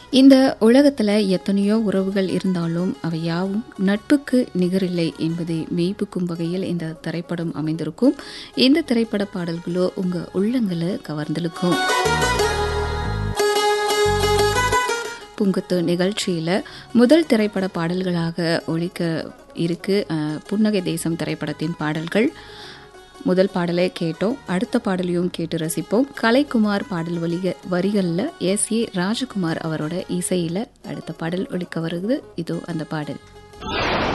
இந்த உலகத்துல எத்தனையோ உறவுகள் இருந்தாலும் அவை யாவும் நட்புக்கு நிகரில்லை என்பதை மெய்ப்புக்கும் வகையில் இந்த திரைப்படம் அமைந்திருக்கும் இந்த திரைப்பட பாடல்களோ உங்க உள்ளங்களை கவர்ந்திருக்கும் பூங்கத்து நிகழ்ச்சியில் முதல் திரைப்பட பாடல்களாக ஒழிக்க இருக்கு அஹ், புன்னகை தேசம் திரைப்படத்தின் பாடல்கள் முதல் பாடலை கேட்டோம் அடுத்த பாடலையும் கேட்டு ரசிப்போம் கலைக்குமார் பாடல் வலிக வரிகளில் எஸ் ஏ ராஜகுமார் அவரோட இசையில் அடுத்த பாடல் ஒழிக்க வருது இதோ அந்த பாடல்